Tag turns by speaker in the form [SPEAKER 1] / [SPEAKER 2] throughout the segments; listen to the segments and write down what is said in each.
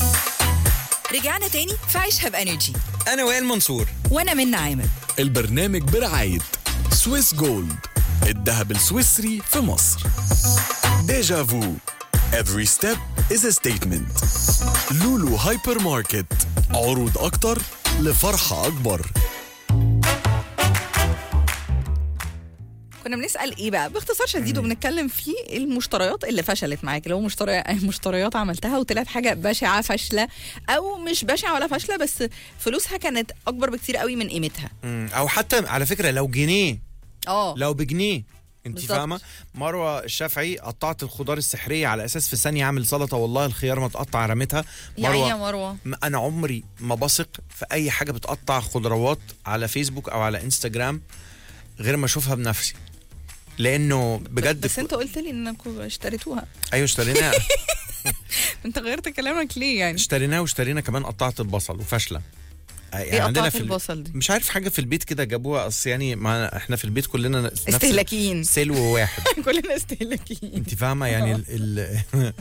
[SPEAKER 1] رجعنا تاني في عيشها بانرجي
[SPEAKER 2] انا وائل منصور
[SPEAKER 1] وانا من عامر
[SPEAKER 3] البرنامج برعاية سويس جولد الذهب السويسري في مصر ديجا فو Every step is a statement لولو هايبر ماركت عروض أكتر لفرحة أكبر
[SPEAKER 1] كنا بنسال ايه بقى باختصار شديد وبنتكلم في المشتريات اللي فشلت معاك اللي هو مشتريات مشتريات عملتها وطلعت حاجه بشعه فاشله او مش بشعه ولا فاشله بس فلوسها كانت اكبر بكتير قوي من قيمتها
[SPEAKER 2] مم. او حتى على فكره لو جنيه
[SPEAKER 1] اه
[SPEAKER 2] لو بجنيه انت
[SPEAKER 1] بالظبط.
[SPEAKER 2] فاهمه مروه الشافعي قطعت الخضار السحريه على اساس في ثانيه اعمل سلطه والله الخيار ما تقطع رميتها
[SPEAKER 1] يا عيني يا مروه
[SPEAKER 2] م- انا عمري ما بثق في اي حاجه بتقطع خضروات على فيسبوك او على انستجرام غير ما اشوفها بنفسي لانه بجد
[SPEAKER 1] بس انت قلت لي انكم اشتريتوها
[SPEAKER 2] ايوه اشتريناها
[SPEAKER 1] انت غيرت كلامك ليه يعني
[SPEAKER 2] اشتريناها واشترينا كمان قطعه البصل وفاشله يعني
[SPEAKER 1] ايه
[SPEAKER 2] عندنا
[SPEAKER 1] قطعة
[SPEAKER 2] في ال-
[SPEAKER 1] البصل دي
[SPEAKER 2] مش عارف حاجه في البيت كده جابوها اصل يعني ما احنا في البيت كلنا نفس
[SPEAKER 1] استهلاكيين
[SPEAKER 2] سلو واحد
[SPEAKER 1] كلنا استهلاكيين
[SPEAKER 2] انت فاهمه يعني ال ال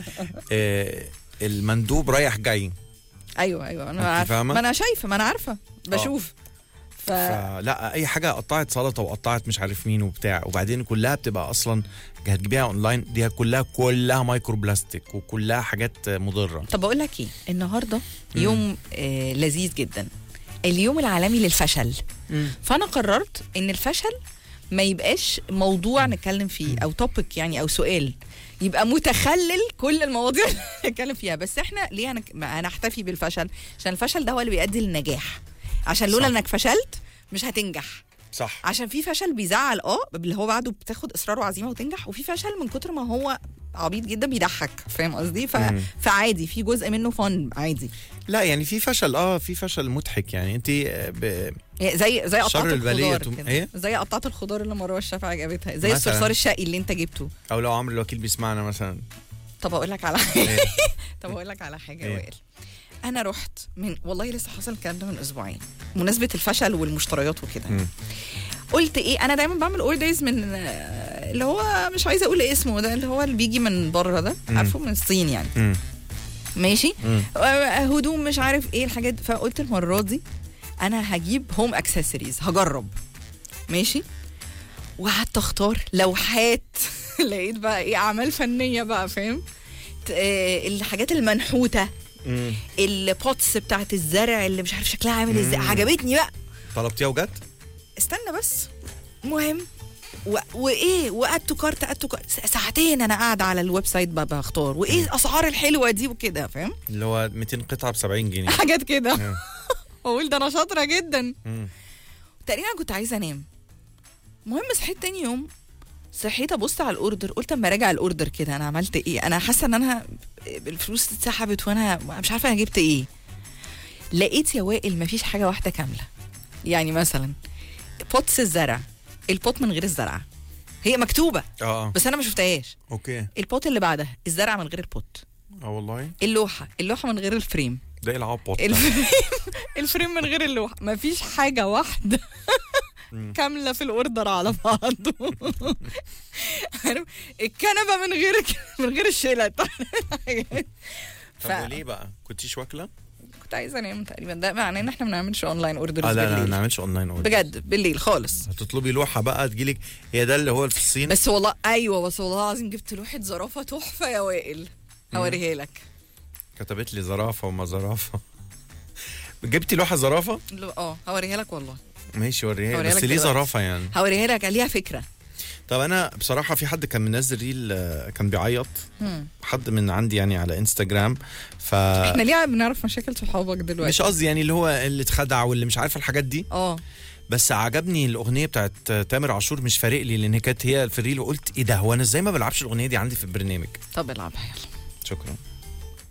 [SPEAKER 2] آه، المندوب رايح جاي
[SPEAKER 1] ايوه ايوه
[SPEAKER 2] انت
[SPEAKER 1] انا عارفه
[SPEAKER 2] فاهمة؟
[SPEAKER 1] ما انا شايفه ما انا عارفه بشوف ف...
[SPEAKER 2] فلا اي حاجه قطعت سلطه وقطعت مش عارف مين وبتاع وبعدين كلها بتبقى اصلا هتجيبيها اونلاين دي كلها كلها مايكرو بلاستيك وكلها حاجات مضره
[SPEAKER 1] طب اقول لك ايه النهارده يوم آه لذيذ جدا اليوم العالمي للفشل فانا قررت ان الفشل ما يبقاش موضوع نتكلم فيه او توبيك يعني او سؤال يبقى متخلل كل المواضيع اللي نتكلم فيها بس احنا ليه هنك- ما هنحتفي بالفشل عشان الفشل ده هو اللي بيؤدي للنجاح عشان لولا
[SPEAKER 2] صح.
[SPEAKER 1] انك فشلت مش هتنجح
[SPEAKER 2] صح
[SPEAKER 1] عشان في فشل بيزعل اه اللي هو بعده بتاخد اصرار وعزيمه وتنجح وفي فشل من كتر ما هو عبيط جدا بيضحك فاهم قصدي ف...
[SPEAKER 2] مم.
[SPEAKER 1] فعادي في جزء منه فن عادي
[SPEAKER 2] لا يعني في فشل اه في فشل مضحك يعني انت آه، ب...
[SPEAKER 1] يعني زي زي
[SPEAKER 2] شر
[SPEAKER 1] قطعه
[SPEAKER 2] البلية
[SPEAKER 1] الخضار
[SPEAKER 2] تم-
[SPEAKER 1] كده.
[SPEAKER 2] إيه؟
[SPEAKER 1] زي قطعه الخضار اللي مروه الشافعي جابتها زي
[SPEAKER 2] مثلاً.
[SPEAKER 1] الصرصار الشقي اللي انت جبته
[SPEAKER 2] او لو عمرو الوكيل بيسمعنا مثلا
[SPEAKER 1] طب اقول لك على حاجه
[SPEAKER 2] إيه؟
[SPEAKER 1] طب اقول لك على حاجه
[SPEAKER 2] إيه؟
[SPEAKER 1] يا وائل انا رحت من والله لسه حصل الكلام ده من اسبوعين مناسبه الفشل والمشتريات وكده
[SPEAKER 2] مم.
[SPEAKER 1] قلت ايه انا دايما بعمل اوردرز من آه، اللي هو مش عايزه اقول اسمه ده اللي هو اللي بيجي من بره ده
[SPEAKER 2] مم.
[SPEAKER 1] عارفه من الصين يعني
[SPEAKER 2] مم.
[SPEAKER 1] ماشي
[SPEAKER 2] مم.
[SPEAKER 1] آه، هدوم مش عارف ايه الحاجات فقلت المره دي انا هجيب هوم اكسسوارز هجرب ماشي وقعدت اختار لوحات لقيت بقى ايه اعمال فنيه بقى فاهم ت- آه، الحاجات المنحوته
[SPEAKER 2] مم.
[SPEAKER 1] البوتس بتاعت الزرع اللي مش عارف شكلها عامل ازاي
[SPEAKER 2] مم.
[SPEAKER 1] عجبتني بقى
[SPEAKER 2] طلبتيها وجت؟
[SPEAKER 1] استنى بس مهم و... وايه وقعدت كارت قعدت كارت ساعتين انا قاعده على الويب سايت بقى بختار وايه الاسعار الحلوه دي وكده فاهم
[SPEAKER 2] اللي هو 200 قطعه ب 70 جنيه
[SPEAKER 1] حاجات كده
[SPEAKER 2] مم.
[SPEAKER 1] واقول ده انا شاطره جدا
[SPEAKER 2] مم.
[SPEAKER 1] تقريبا كنت عايزه انام المهم صحيت تاني يوم صحيت ابص على الاوردر قلت اما راجع الاوردر كده انا عملت ايه انا حاسه ان انا الفلوس اتسحبت وانا مش عارفه انا جبت ايه لقيت يا وائل مفيش حاجه واحده كامله يعني مثلا بوتس الزرع البوت من غير الزرعه هي مكتوبه
[SPEAKER 2] اه اه
[SPEAKER 1] بس انا ما شفتهاش
[SPEAKER 2] اوكي
[SPEAKER 1] البوت اللي بعدها الزرع من غير البوت
[SPEAKER 2] اه والله
[SPEAKER 1] اللوحه اللوحه من غير الفريم
[SPEAKER 2] ده ايه العبط ده؟
[SPEAKER 1] الفريم الفريم من غير اللوحه مفيش حاجه واحده
[SPEAKER 2] مم.
[SPEAKER 1] كامله في الاوردر على بعضه عارف الكنبه من غير من غير الشلت ف...
[SPEAKER 2] طب وليه بقى؟ كنتيش واكله؟
[SPEAKER 1] كنت عايزه انام تقريبا ده معناه ان احنا ما بنعملش اونلاين اوردرز
[SPEAKER 2] اه لا لا ما
[SPEAKER 1] بالليل
[SPEAKER 2] نعملش اونلاين اوردر
[SPEAKER 1] بجد بالليل خالص
[SPEAKER 2] هتطلبي لوحه بقى تجيلك هي ده اللي هو في الصين
[SPEAKER 1] بس والله ايوه بس والله العظيم جبت لوحه زرافه تحفه يا وائل اوريها لك
[SPEAKER 2] كتبت لي زرافه وما زرافه جبتي لوحه زرافه
[SPEAKER 1] لو- اه هوريها لك والله
[SPEAKER 2] ماشي وريها
[SPEAKER 1] هوريها
[SPEAKER 2] بس
[SPEAKER 1] لك
[SPEAKER 2] ليه
[SPEAKER 1] دلوقتي.
[SPEAKER 2] زرافه يعني
[SPEAKER 1] هوريها لك ليها فكره
[SPEAKER 2] طب انا بصراحه في حد كان منزل ريل آه، كان بيعيط
[SPEAKER 1] مم.
[SPEAKER 2] حد من عندي يعني على انستجرام ف
[SPEAKER 1] احنا ليه بنعرف مشاكل صحابك دلوقتي
[SPEAKER 2] مش قصدي يعني اللي هو اللي اتخدع واللي مش عارف الحاجات دي
[SPEAKER 1] اه
[SPEAKER 2] بس عجبني الاغنيه بتاعت تامر عاشور مش فارق لي لان كانت هي في الريل وقلت ايه ده هو انا ازاي ما بلعبش الاغنيه دي عندي في البرنامج
[SPEAKER 1] طب العبها يلا
[SPEAKER 2] شكرا